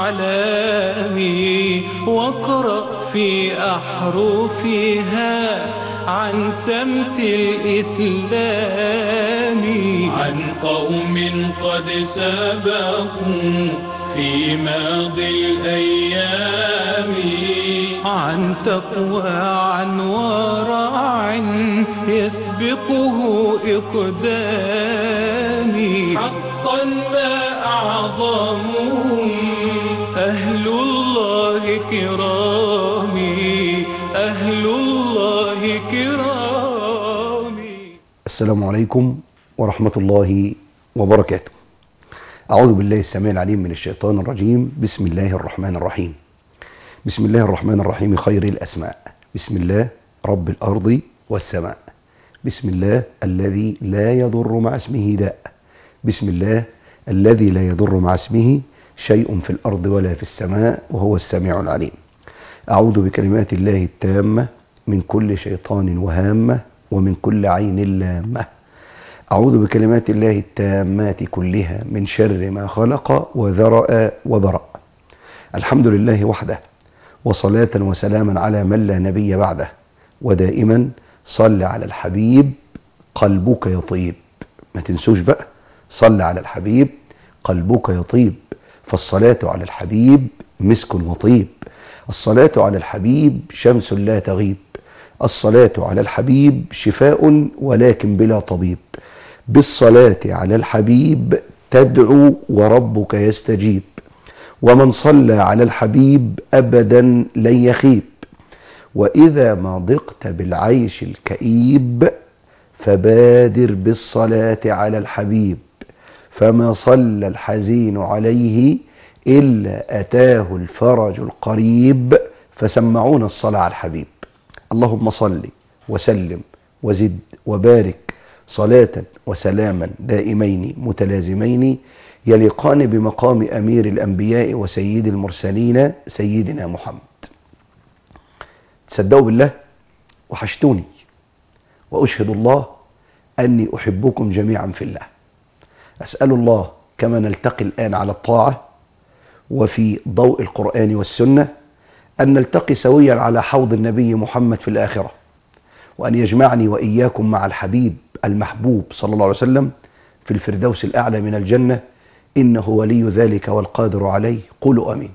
أعلامي واقرأ في أحرفها عن سمت الإسلام عن قوم قد سبقوا في ماضي الأيام عن تقوى عن ورع يسبقه إقدامي حقا ما أعظمهم أهل الله كرامي أهل الله كرامي السلام عليكم ورحمة الله وبركاته أعوذ بالله السميع العليم من الشيطان الرجيم بسم الله الرحمن الرحيم بسم الله الرحمن الرحيم خير الأسماء بسم الله رب الأرض والسماء بسم الله الذي لا يضر مع اسمه داء بسم الله الذي لا يضر مع اسمه شيء في الأرض ولا في السماء وهو السميع العليم أعوذ بكلمات الله التامة من كل شيطان وهامة ومن كل عين لامة أعوذ بكلمات الله التامات كلها من شر ما خلق وذرأ وبرأ الحمد لله وحده وصلاة وسلاما على من لا نبي بعده ودائما صل على الحبيب قلبك يطيب ما تنسوش بقى صل على الحبيب قلبك يطيب فالصلاة على الحبيب مسك وطيب الصلاة على الحبيب شمس لا تغيب الصلاة على الحبيب شفاء ولكن بلا طبيب بالصلاة على الحبيب تدعو وربك يستجيب ومن صلى على الحبيب أبدا لن يخيب وإذا ما ضقت بالعيش الكئيب فبادر بالصلاة على الحبيب فما صلى الحزين عليه إلا أتاه الفرج القريب فسمعون الصلاة على الحبيب اللهم صل وسلم وزد وبارك صلاة وسلاما دائمين متلازمين يليقان بمقام أمير الأنبياء وسيد المرسلين سيدنا محمد تصدقوا بالله وحشتوني وأشهد الله أني أحبكم جميعا في الله أسأل الله كما نلتقي الآن على الطاعة وفي ضوء القرآن والسنة أن نلتقي سويا على حوض النبي محمد في الآخرة وأن يجمعني وإياكم مع الحبيب المحبوب صلى الله عليه وسلم في الفردوس الأعلى من الجنة إنه ولي ذلك والقادر عليه قولوا أمين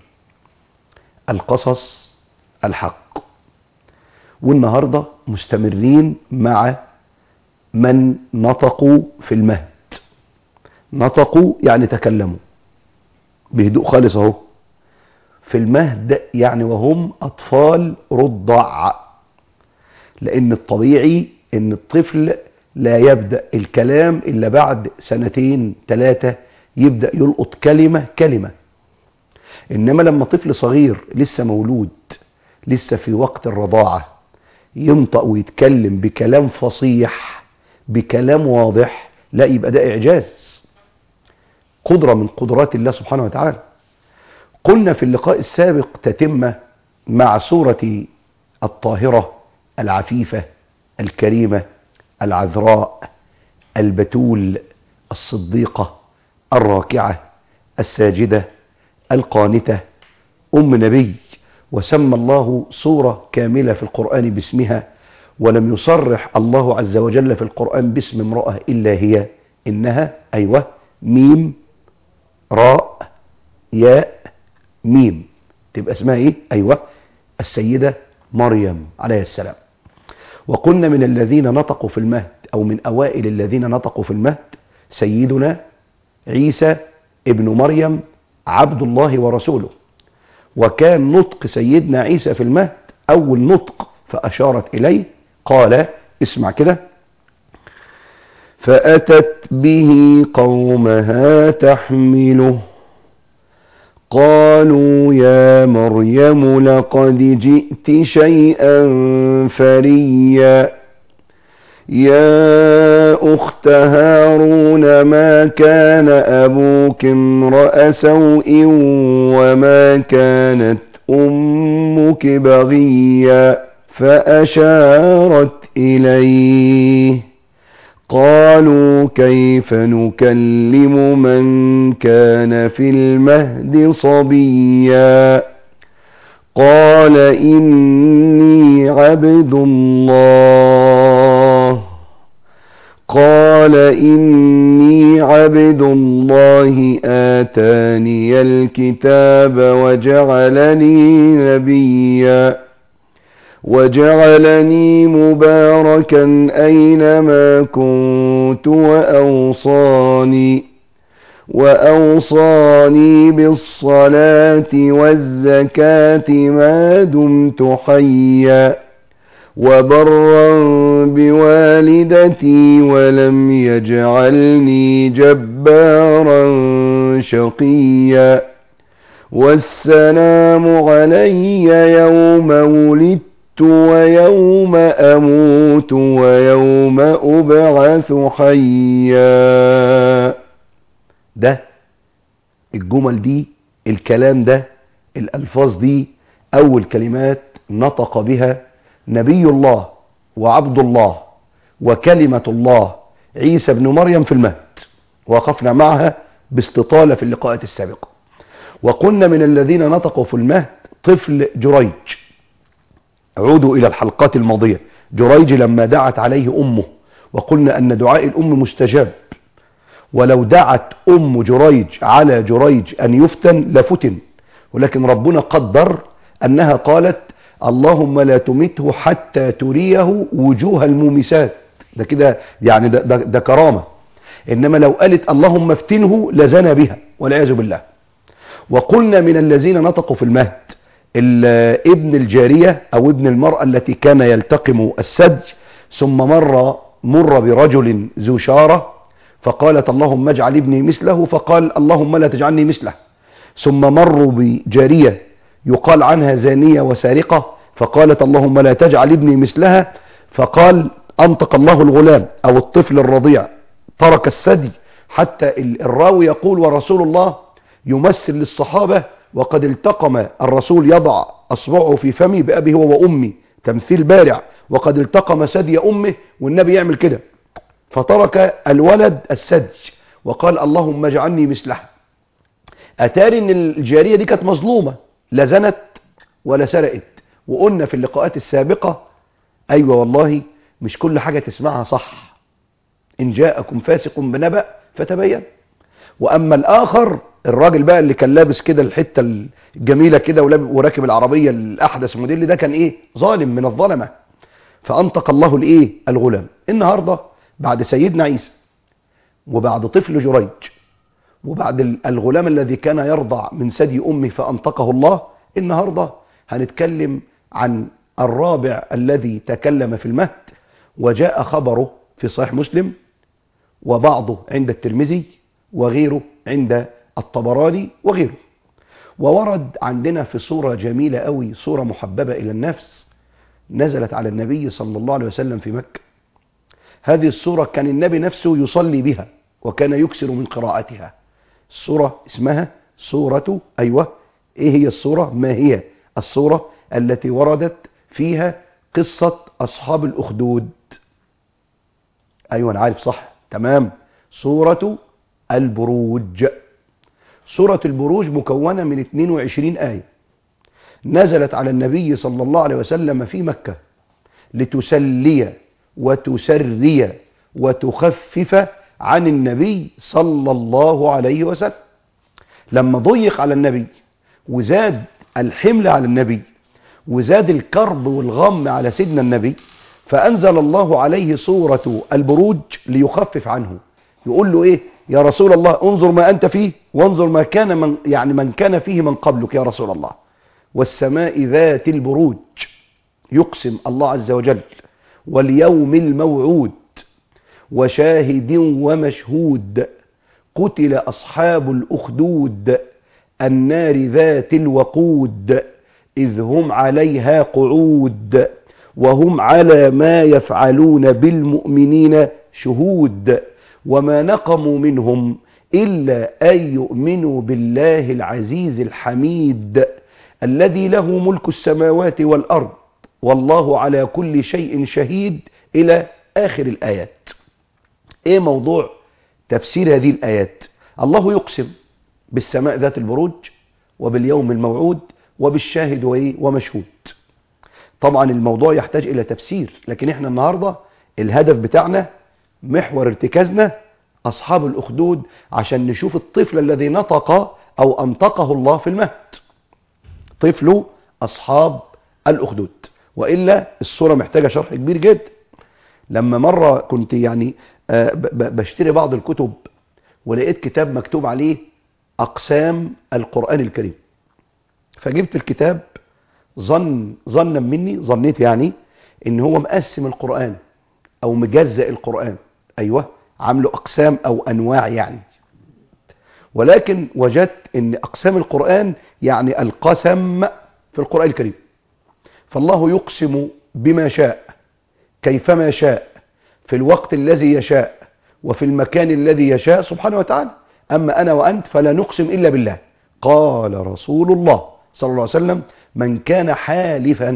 القصص الحق والنهاردة مستمرين مع من نطقوا في المهد نطقوا يعني تكلموا بهدوء خالص اهو في المهد يعني وهم أطفال رضع لأن الطبيعي أن الطفل لا يبدأ الكلام إلا بعد سنتين ثلاثة يبدأ يلقط كلمة كلمة إنما لما طفل صغير لسه مولود لسه في وقت الرضاعة ينطق ويتكلم بكلام فصيح بكلام واضح لا يبقى ده إعجاز قدرة من قدرات الله سبحانه وتعالى قلنا في اللقاء السابق تتم مع سورة الطاهرة العفيفة الكريمة العذراء البتول الصديقة الراكعة الساجدة القانتة أم نبي وسمى الله سورة كاملة في القرآن باسمها ولم يصرح الله عز وجل في القرآن باسم امرأة إلا هي إنها أيوة ميم راء ياء ميم تبقى اسمها ايه أيوة السيدة مريم عليه السلام وقلنا من الذين نطقوا في المهد أو من أوائل الذين نطقوا في المهد سيدنا عيسى ابن مريم عبد الله ورسوله وكان نطق سيدنا عيسى في المهد أول نطق فأشارت إليه قال اسمع كده فأتت به قومها تحمله قالوا يا مريم لقد جئت شيئا فريا يا أخت هارون ما كان أبوك امرأ سوء وما كانت أمك بغيا فأشارت إليه قالوا كيف نكلم من كان في المهد صبيا قال إني عبد الله قال إني عبد الله آتاني الكتاب وجعلني نبيا وجعلني مباركا أينما كنت وأوصاني وأوصاني بالصلاة والزكاة ما دمت حيا وبرا بوالدتي ولم يجعلني جبارا شقيا والسلام علي يوم ولدت ويوم أموت ويوم أبعث حيا ده الجمل دي الكلام ده الألفاظ دي أول كلمات نطق بها نبي الله وعبد الله وكلمة الله عيسى بن مريم في المهد وقفنا معها باستطالة في اللقاءات السابقة وقلنا من الذين نطقوا في المهد طفل جريج عودوا إلى الحلقات الماضية جريج لما دعت عليه أمه وقلنا أن دعاء الأم مستجاب ولو دعت أم جريج على جريج أن يفتن لفتن ولكن ربنا قدر أنها قالت اللهم لا تمته حتى تريه وجوه المومسات ده كده يعني ده, ده, ده كرامة إنما لو قالت اللهم افتنه لزنى بها والعياذ بالله وقلنا من الذين نطقوا في المهد ابن الجارية أو ابن المرأة التي كان يلتقم السدج ثم مر مر برجل ذو شارة فقالت اللهم اجعل ابني مثله فقال اللهم لا تجعلني مثله ثم مروا بجارية يقال عنها زانية وسارقة فقالت اللهم لا تجعل ابني مثلها فقال أنطق الله الغلام أو الطفل الرضيع ترك الثدي حتى الراوي يقول ورسول الله يمثل للصحابة وقد التقم الرسول يضع أصبعه في فمي بأبي هو وأمي تمثيل بارع وقد التقم ثدي أمه والنبي يعمل كده فترك الولد الثدي وقال اللهم اجعلني مثلها أتاري أن الجارية دي كانت مظلومة لا زنت ولا سرقت وقلنا في اللقاءات السابقة أيوة والله مش كل حاجة تسمعها صح إن جاءكم فاسق بنبأ فتبين وأما الآخر الراجل بقى اللي كان لابس كده الحتة الجميلة كده وراكب العربية الأحدث موديل ده كان إيه ظالم من الظلمة فأنطق الله الإيه الغلام النهاردة بعد سيدنا عيسى وبعد طفل جريج وبعد الغلام الذي كان يرضع من ثدي أمه فأنطقه الله النهاردة هنتكلم عن الرابع الذي تكلم في المهد وجاء خبره في صحيح مسلم وبعضه عند الترمذي وغيره عند الطبراني وغيره وورد عندنا في صورة جميلة قوي صورة محببة إلى النفس نزلت على النبي صلى الله عليه وسلم في مكة هذه الصورة كان النبي نفسه يصلي بها وكان يكسر من قراءتها الصورة اسمها صورة أيوة إيه هي الصورة ما هي الصورة التي وردت فيها قصة أصحاب الأخدود أيوة أنا عارف صح تمام صورة البروج سورة البروج مكونة من 22 آية نزلت على النبي صلى الله عليه وسلم في مكة لتسلي وتسري وتخفف عن النبي صلى الله عليه وسلم لما ضيق على النبي وزاد الحمل على النبي وزاد الكرب والغم على سيدنا النبي فأنزل الله عليه سورة البروج ليخفف عنه يقول له إيه يا رسول الله انظر ما أنت فيه وانظر ما كان من يعني من كان فيه من قبلك يا رسول الله والسماء ذات البروج يقسم الله عز وجل واليوم الموعود وشاهد ومشهود قتل أصحاب الأخدود النار ذات الوقود إذ هم عليها قعود وهم على ما يفعلون بالمؤمنين شهود وما نقموا منهم إلا أن يؤمنوا بالله العزيز الحميد الذي له ملك السماوات والأرض والله على كل شيء شهيد إلى آخر الآيات ايه موضوع تفسير هذه الآيات الله يقسم بالسماء ذات البروج وباليوم الموعود وبالشاهد وإيه ومشهود طبعا الموضوع يحتاج إلى تفسير لكن احنا النهاردة الهدف بتاعنا محور ارتكازنا أصحاب الأخدود عشان نشوف الطفل الذي نطق أو أنطقه الله في المهد طفل أصحاب الأخدود وإلا الصورة محتاجة شرح كبير جدا لما مرة كنت يعني بشتري بعض الكتب ولقيت كتاب مكتوب عليه أقسام القرآن الكريم فجبت الكتاب ظن ظنا مني ظنيت يعني ان هو مقسم القرآن او مجزأ القرآن ايوه عامله اقسام او انواع يعني ولكن وجدت ان اقسام القرآن يعني القسم في القرآن الكريم فالله يقسم بما شاء كيفما شاء في الوقت الذي يشاء وفي المكان الذي يشاء سبحانه وتعالى أما أنا وأنت فلا نقسم إلا بالله قال رسول الله صلى الله عليه وسلم من كان حالفا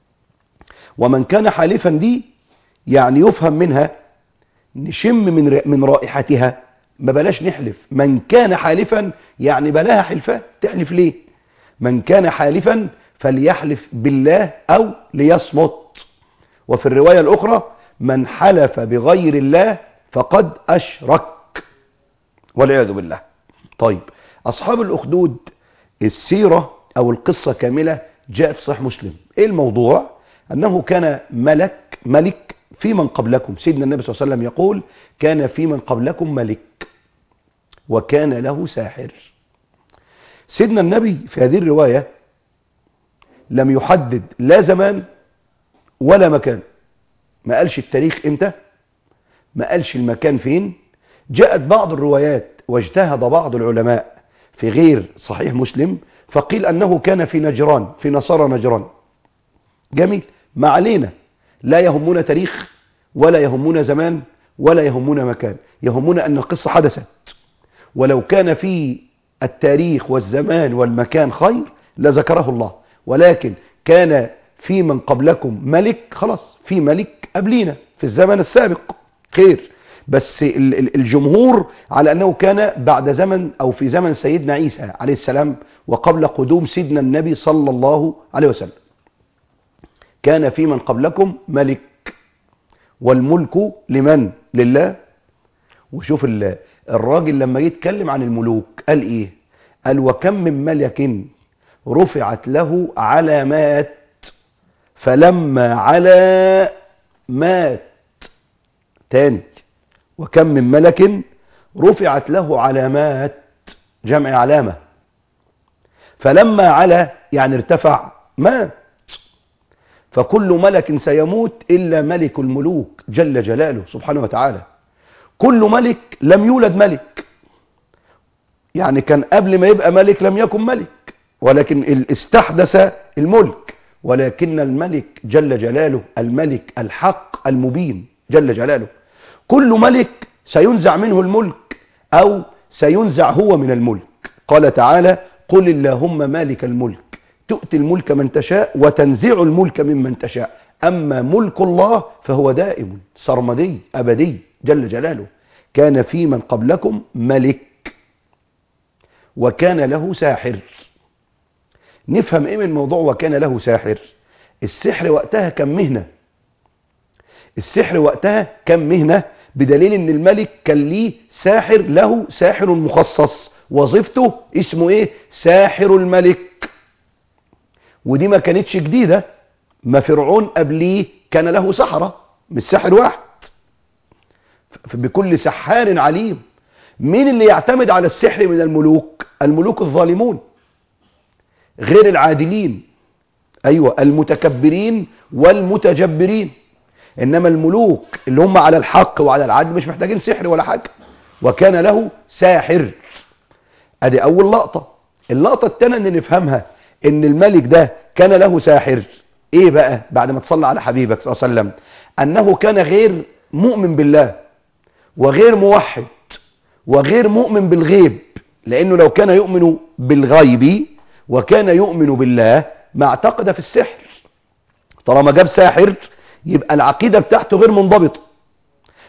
ومن كان حالفا دي يعني يفهم منها نشم من من رائحتها ما بلاش نحلف من كان حالفا يعني بلاها حلفة تحلف ليه من كان حالفا فليحلف بالله أو ليصمت وفي الرواية الأخرى من حلف بغير الله فقد أشرك والعياذ بالله طيب أصحاب الأخدود السيرة أو القصة كاملة جاءت في صحيح مسلم إيه الموضوع أنه كان ملك ملك في من قبلكم سيدنا النبي صلى الله عليه وسلم يقول كان في من قبلكم ملك وكان له ساحر سيدنا النبي في هذه الرواية لم يحدد لا زمان ولا مكان ما قالش التاريخ امتى ما قالش المكان فين جاءت بعض الروايات واجتهد بعض العلماء في غير صحيح مسلم فقيل أنه كان في نجران في نصارى نجران جميل ما علينا لا يهمنا تاريخ ولا يهمنا زمان ولا يهمنا مكان يهمنا أن القصة حدثت ولو كان في التاريخ والزمان والمكان خير لذكره الله ولكن كان في من قبلكم ملك خلاص في ملك قبلينا في الزمن السابق خير بس الجمهور على أنه كان بعد زمن أو في زمن سيدنا عيسى عليه السلام وقبل قدوم سيدنا النبي صلى الله عليه وسلم كان في من قبلكم ملك والملك لمن لله وشوف الراجل لما يتكلم عن الملوك قال ايه قال وكم من ملك رفعت له علامات فلما على مات تاني وكم من ملك رفعت له علامات جمع علامة فلما على يعني ارتفع مات فكل ملك سيموت إلا ملك الملوك جل جلاله سبحانه وتعالى كل ملك لم يولد ملك يعني كان قبل ما يبقى ملك لم يكن ملك ولكن استحدث الملك ولكن الملك جل جلاله الملك الحق المبين جل جلاله كل ملك سينزع منه الملك أو سينزع هو من الملك قال تعالى قل اللهم مالك الملك تؤتي الملك من تشاء وتنزع الملك ممن تشاء أما ملك الله فهو دائم سرمدي أبدي جل جلاله كان في من قبلكم ملك وكان له ساحر نفهم ايه من موضوع وكان له ساحر السحر وقتها كان مهنة السحر وقتها كان مهنة بدليل ان الملك كان ليه ساحر له ساحر مخصص وظيفته اسمه ايه ساحر الملك ودي ما كانتش جديدة ما فرعون قبليه كان له سحرة مش ساحر واحد بكل سحار عليم مين اللي يعتمد على السحر من الملوك الملوك الظالمون غير العادلين أيوة المتكبرين والمتجبرين إنما الملوك اللي هم على الحق وعلى العدل مش محتاجين سحر ولا حاجة وكان له ساحر ادي أول لقطة اللقطة الثانية اللي نفهمها إن الملك ده كان له ساحر إيه بقى بعد ما تصلى على حبيبك صلى الله عليه وسلم أنه كان غير مؤمن بالله وغير موحد وغير مؤمن بالغيب لأنه لو كان يؤمن بالغيب وكان يؤمن بالله ما اعتقد في السحر طالما جاب ساحر يبقى العقيدة بتاعته غير منضبطة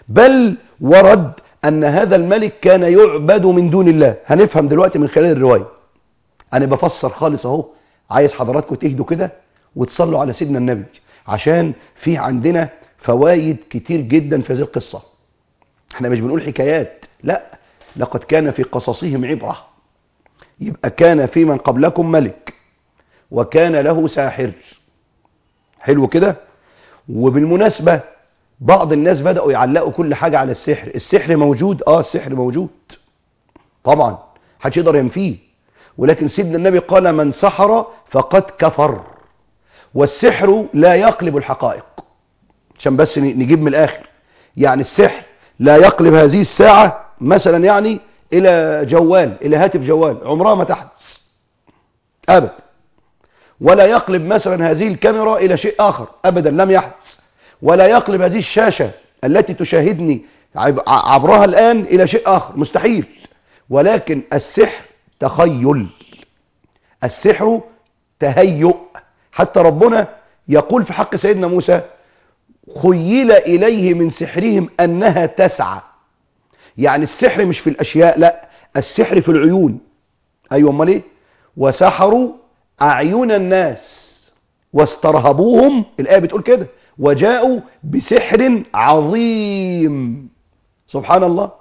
بل ورد أن هذا الملك كان يعبد من دون الله هنفهم دلوقتي من خلال الرواية أنا بفسر خالص أهو عايز حضراتكم تهدوا كده وتصلوا على سيدنا النبي عشان في عندنا فوائد كتير جدا في هذه القصة احنا مش بنقول حكايات لا لقد كان في قصصهم عبرة يبقى كان في من قبلكم ملك وكان له ساحر حلو كده وبالمناسبة بعض الناس بدأوا يعلقوا كل حاجة على السحر السحر موجود اه السحر موجود طبعا محدش يقدر ينفيه ولكن سيدنا النبي قال من سحر فقد كفر والسحر لا يقلب الحقائق عشان بس نجيب من الاخر يعني السحر لا يقلب هذه الساعة مثلا يعني الى جوال الى هاتف جوال عمرها ما تحدث ابدا ولا يقلب مثلا هذه الكاميرا الى شيء اخر ابدا لم يحدث ولا يقلب هذه الشاشة التي تشاهدني عبرها الآن إلى شيء آخر مستحيل ولكن السحر تخيل السحر تهيؤ حتى ربنا يقول في حق سيدنا موسى خيل إليه من سحرهم أنها تسعى يعني السحر مش في الأشياء لا السحر في العيون أيوة امال ايه وسحروا أعين الناس واسترهبوهم الآية بتقول كده وجاءوا بسحر عظيم سبحان الله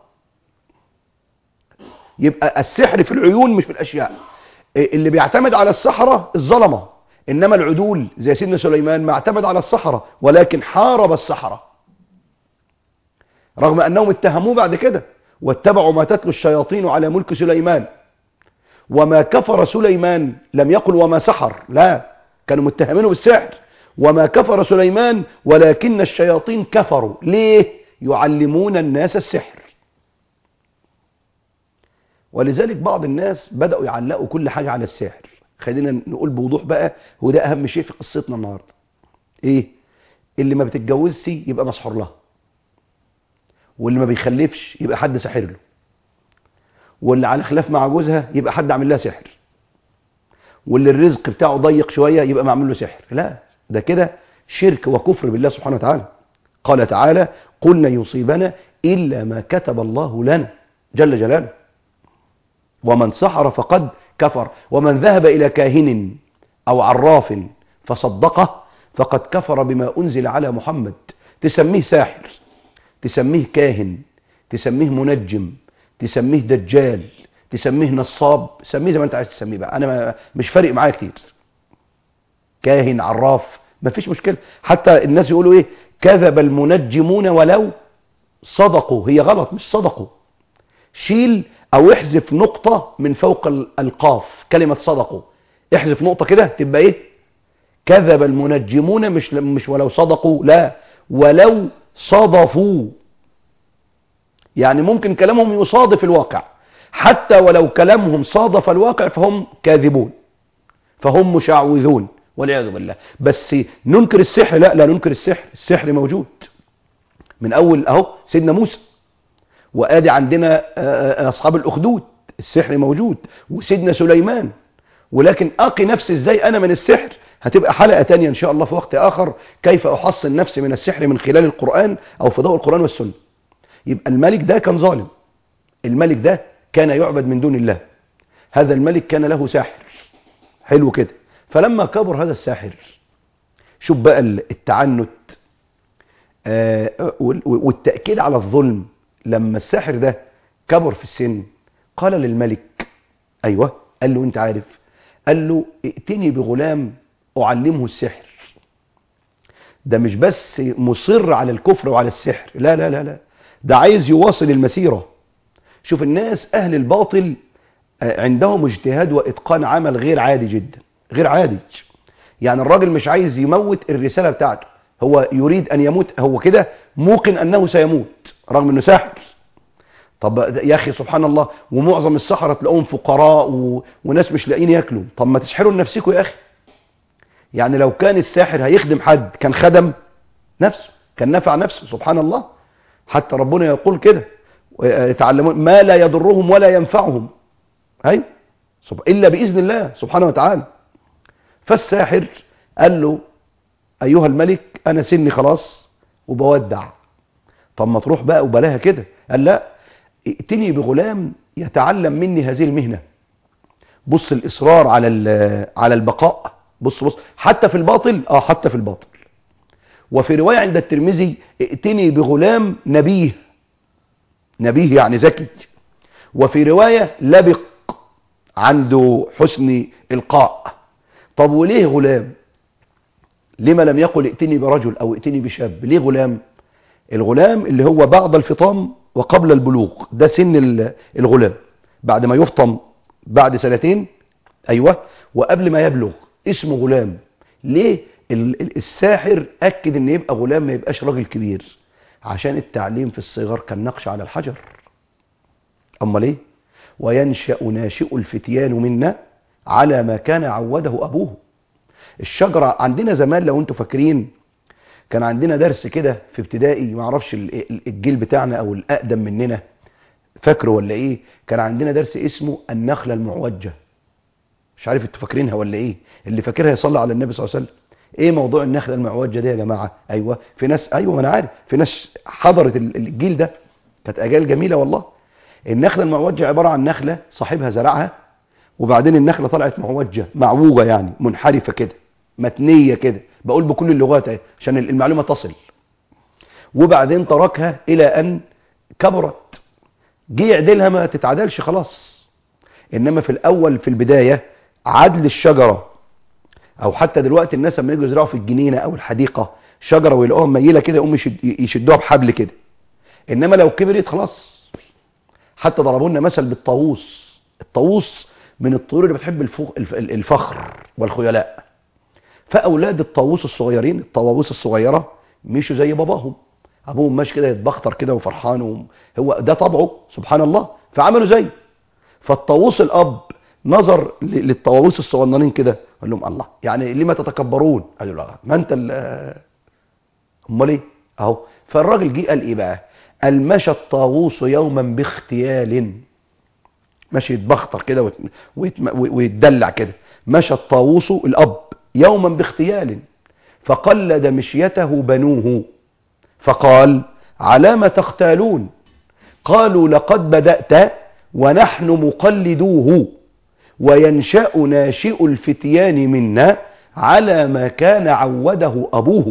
يبقى السحر في العيون مش في الأشياء اللي بيعتمد على السحرة الظلمة إنما العدول زي سيدنا سليمان ما اعتمد على السحرة ولكن حارب السحرة رغم أنهم اتهموه بعد كده واتبعوا ما تتلو الشياطين على ملك سليمان وما كفر سليمان لم يقل وما سحر لا كانوا متهمينه بالسحر وما كفر سليمان ولكن الشياطين كفروا ليه يعلمون الناس السحر ولذلك بعض الناس بدأوا يعلقوا كل حاجة على السحر خلينا نقول بوضوح بقى وده أهم شيء في قصتنا النهاردة إيه اللي ما بتتجوزش يبقى مسحور لها واللي ما بيخلفش يبقى حد ساحر له واللي على خلاف مع جوزها يبقى حد عامل لها سحر واللي الرزق بتاعه ضيق شوية يبقى معمول له سحر لا ده كده شرك وكفر بالله سبحانه وتعالى قال تعالى قل لن يصيبنا إلا ما كتب الله لنا جل جلاله ومن سحر فقد كفر ومن ذهب إلى كاهن أو عراف فصدقه فقد كفر بما أنزل على محمد تسميه ساحر تسميه كاهن تسميه منجم تسميه دجال تسميه نصاب سميه زي ما انت عايز تسميه بقى انا ما مش فارق معايا كتير كاهن عراف ما فيش مشكلة حتى الناس يقولوا ايه كذب المنجمون ولو صدقوا هي غلط مش صدقوا شيل او احذف نقطة من فوق القاف كلمة صدقوا احذف نقطة كده تبقى ايه كذب المنجمون مش مش ولو صدقوا لا ولو صدفوا يعني ممكن كلامهم يصادف الواقع حتى ولو كلامهم صادف الواقع فهم كاذبون فهم مشعوذون والعياذ بالله بس ننكر السحر لا لا ننكر السحر السحر موجود من اول اهو سيدنا موسى وادي عندنا اصحاب الاخدود السحر موجود وسيدنا سليمان ولكن اقي نفسي ازاي انا من السحر هتبقى حلقة تانية ان شاء الله في وقت اخر كيف احصن نفسي من السحر من خلال القرآن او في ضوء القرآن والسنة يبقى الملك ده كان ظالم الملك ده كان يعبد من دون الله هذا الملك كان له ساحر حلو كده فلما كبر هذا الساحر شوف بقى التعنت آه والتأكيد على الظلم لما الساحر ده كبر في السن قال للملك أيوة قال له انت عارف قال له ائتني بغلام أعلمه السحر ده مش بس مصر على الكفر وعلى السحر لا لا لا لا ده عايز يواصل المسيرة شوف الناس أهل الباطل عندهم اجتهاد وإتقان عمل غير عادي جدا غير عادي يعني الراجل مش عايز يموت الرسالة بتاعته هو يريد أن يموت هو كده موقن أنه سيموت رغم أنه ساحر طب يا أخي سبحان الله ومعظم السحرة تلاقوهم فقراء و... وناس مش لاقيين ياكلوا طب ما تسحروا لنفسكم يا أخي يعني لو كان الساحر هيخدم حد كان خدم نفسه كان نفع نفسه سبحان الله حتى ربنا يقول كده يتعلمون ما لا يضرهم ولا ينفعهم أي إلا بإذن الله سبحانه وتعالى فالساحر قال له أيها الملك أنا سني خلاص وبودع طب ما تروح بقى وبلاها كده قال لا ائتني بغلام يتعلم مني هذه المهنة بص الإصرار على على البقاء بص بص حتى في الباطل اه حتى في الباطل وفي رواية عند الترمذي ائتني بغلام نبيه نبيه يعني ذكي وفي رواية لبق عنده حسن إلقاء طب وليه غلام لما لم يقل ائتني برجل أو ائتني بشاب ليه غلام الغلام اللي هو بعد الفطام وقبل البلوغ ده سن الغلام بعد ما يفطم بعد سنتين أيوة وقبل ما يبلغ اسمه غلام ليه الساحر أكد ان يبقى غلام ما يبقاش راجل كبير عشان التعليم في الصغر كالنقش على الحجر أما ليه وينشأ ناشئ الفتيان منا على ما كان عوده أبوه الشجرة عندنا زمان لو انتوا فاكرين كان عندنا درس كده في ابتدائي ما اعرفش الجيل بتاعنا او الاقدم مننا فاكره ولا ايه كان عندنا درس اسمه النخله المعوجه مش عارف انتوا فاكرينها ولا ايه اللي فاكرها يصلي على النبي صلى الله عليه وسلم ايه موضوع النخله المعوجه دي يا جماعه ايوه في ناس ايوه ما انا عارف في ناس حضرت الجيل ده كانت اجيال جميله والله النخله المعوجه عباره عن نخله صاحبها زرعها وبعدين النخله طلعت معوجه معوجه يعني منحرفه كده متنيه كده بقول بكل اللغات اهي عشان المعلومه تصل وبعدين تركها الى ان كبرت جه يعدلها ما تتعدلش خلاص انما في الاول في البدايه عدل الشجره او حتى دلوقتي الناس لما يجوا يزرعوا في الجنينه او الحديقه شجره ويلاقوها ميله كده يقوم يشدوها بحبل كده انما لو كبرت خلاص حتى ضربوا لنا مثل بالطاووس الطاووس من الطيور اللي بتحب الفخر والخيلاء فاولاد الطاووس الصغيرين الطواويس الصغيره مشوا زي باباهم ابوهم ماشي كده يتبختر كده وفرحان هو ده طبعه سبحان الله فعملوا زي فالطاووس الاب نظر للطواويس الصغننين كده قال لهم الله يعني لما تتكبرون قالوا لا ما انت امال ايه اهو فالراجل جه قال ايه بقى قال مشى الطاووس يوما باختيال ماشي يتبختر كده ويتدلع كده مشى الطاووس الاب يوما باختيال فقلد مشيته بنوه فقال على ما تختالون قالوا لقد بدأت ونحن مقلدوه وينشأ ناشئ الفتيان منا على ما كان عوده أبوه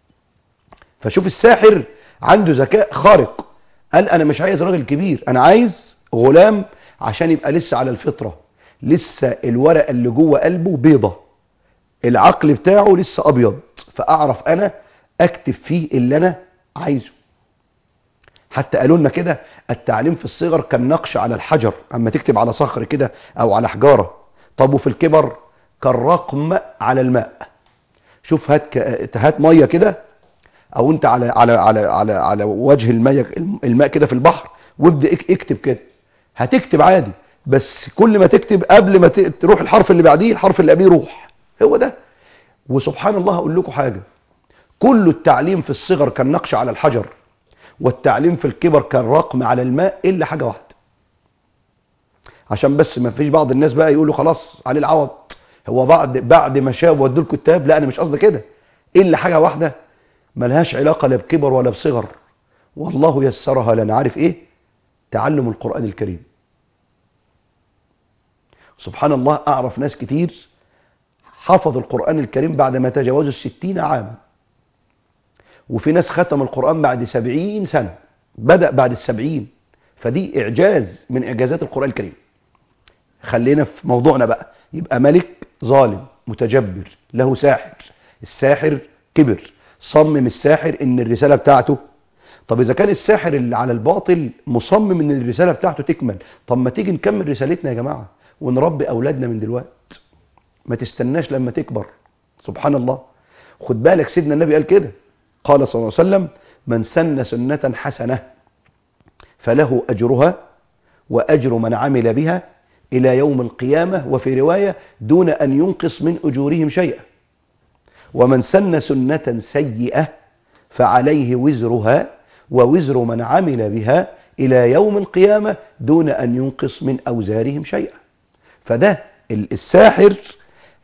فشوف الساحر عنده ذكاء خارق قال أنا مش عايز راجل كبير أنا عايز غلام عشان يبقى لسه على الفطرة لسه الورقة اللي جوه قلبه بيضة العقل بتاعه لسه أبيض فأعرف أنا أكتب فيه اللي أنا عايزه حتى قالوا لنا كده التعليم في الصغر كالنقش على الحجر اما تكتب على صخر كده او على حجاره طب وفي الكبر كالرقم على الماء شوف هات ك... هات ميه كده او انت على على على على على وجه الماء الماء كده في البحر وابدا اكتب كده هتكتب عادي بس كل ما تكتب قبل ما تروح الحرف اللي بعديه الحرف اللي قبليه يروح هو ده وسبحان الله هقول لكم حاجه كل التعليم في الصغر كالنقش على الحجر والتعليم في الكبر كالرقم على الماء الا حاجه واحده عشان بس ما فيش بعض الناس بقى يقولوا خلاص عليه العوض هو بعد بعد ما شاب ودوا الكتاب لا انا مش قصدي كده الا حاجه واحده ملهاش علاقه لا بكبر ولا بصغر والله يسرها لنا عارف ايه تعلم القران الكريم سبحان الله اعرف ناس كتير حفظوا القران الكريم بعد ما تجاوزوا الستين عاما وفي ناس ختم القرآن بعد سبعين سنة بدأ بعد السبعين فدي إعجاز من إعجازات القرآن الكريم خلينا في موضوعنا بقى يبقى ملك ظالم متجبر له ساحر الساحر كبر صمم الساحر ان الرسالة بتاعته طب اذا كان الساحر اللي على الباطل مصمم ان الرسالة بتاعته تكمل طب ما تيجي نكمل رسالتنا يا جماعة ونربي اولادنا من دلوقت ما تستناش لما تكبر سبحان الله خد بالك سيدنا النبي قال كده قال صلى الله عليه وسلم من سن سنة حسنة فله أجرها وأجر من عمل بها إلى يوم القيامة وفي رواية دون أن ينقص من أجورهم شيئا ومن سن سنة سيئة فعليه وزرها ووزر من عمل بها إلى يوم القيامة دون أن ينقص من أوزارهم شيئا فده الساحر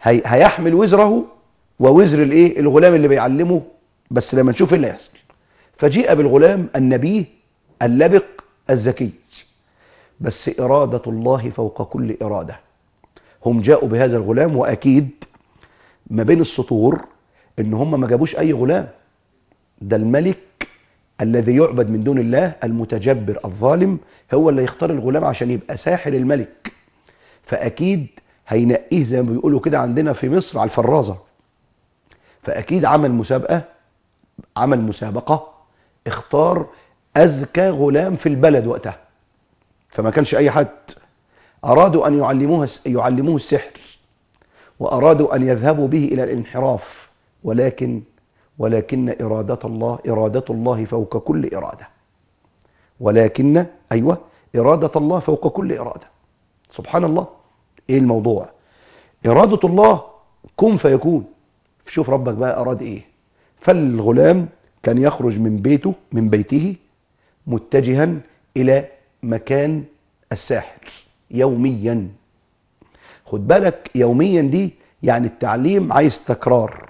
هيحمل وزره ووزر الايه الغلام اللي بيعلمه بس لما نشوف ايه اللي هيحصل فجيء بالغلام النبي اللبق الذكي بس إرادة الله فوق كل إرادة هم جاءوا بهذا الغلام وأكيد ما بين السطور إن هم ما جابوش أي غلام ده الملك الذي يعبد من دون الله المتجبر الظالم هو اللي يختار الغلام عشان يبقى ساحر الملك فأكيد هينقيه زي ما بيقولوا كده عندنا في مصر على الفرازة فأكيد عمل مسابقة عمل مسابقة اختار أذكى غلام في البلد وقتها فما كانش أي حد أرادوا أن يعلموه يعلموه السحر وأرادوا أن يذهبوا به إلى الانحراف ولكن ولكن إرادة الله إرادة الله فوق كل إرادة ولكن أيوة إرادة الله فوق كل إرادة سبحان الله إيه الموضوع إرادة الله كن فيكون شوف ربك بقى أراد إيه فالغلام كان يخرج من بيته من بيته متجها إلى مكان الساحر يوميا خد بالك يوميا دي يعني التعليم عايز تكرار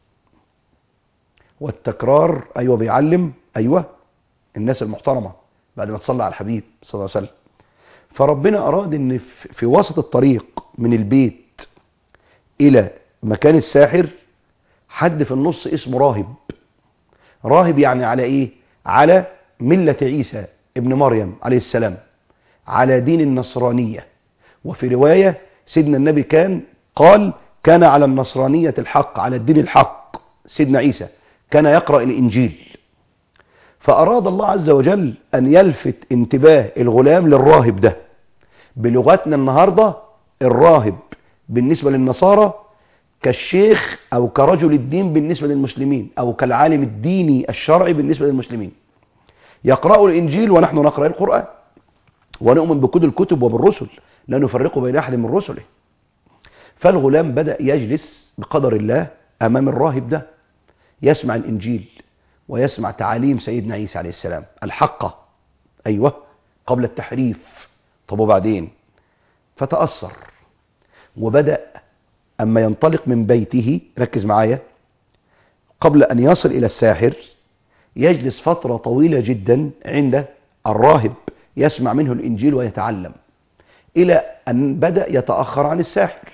والتكرار ايوه بيعلم ايوه الناس المحترمه بعد ما تصلي على الحبيب صلى الله عليه وسلم فربنا اراد ان في وسط الطريق من البيت الى مكان الساحر حد في النص اسمه راهب راهب يعني على ايه على مله عيسى ابن مريم عليه السلام على دين النصرانيه وفي روايه سيدنا النبي كان قال كان على النصرانيه الحق على الدين الحق سيدنا عيسى كان يقرأ الإنجيل فأراد الله عز وجل أن يلفت انتباه الغلام للراهب ده بلغتنا النهاردة الراهب بالنسبة للنصارى كالشيخ أو كرجل الدين بالنسبة للمسلمين أو كالعالم الديني الشرعي بالنسبة للمسلمين يقرأ الإنجيل ونحن نقرأ القرآن ونؤمن بكل الكتب وبالرسل لا نفرق بين أحد من رسله فالغلام بدأ يجلس بقدر الله أمام الراهب ده يسمع الإنجيل ويسمع تعاليم سيدنا عيسى عليه السلام الحقة أيوة قبل التحريف طب وبعدين فتأثر وبدأ أما ينطلق من بيته ركز معايا قبل أن يصل إلى الساحر يجلس فترة طويلة جدا عند الراهب يسمع منه الإنجيل ويتعلم إلى أن بدأ يتأخر عن الساحر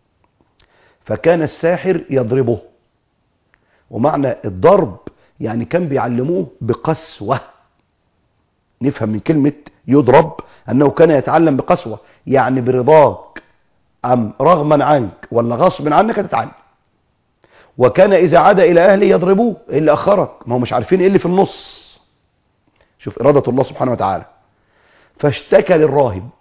فكان الساحر يضربه ومعنى الضرب يعني كان بيعلموه بقسوة نفهم من كلمة يضرب أنه كان يتعلم بقسوة يعني برضاك أم رغما عنك ولا غصب عنك تتعلم وكان إذا عاد إلى أهله يضربوه إيه اللي أخرك ما هو مش عارفين إيه اللي في النص شوف إرادة الله سبحانه وتعالى فاشتكى للراهب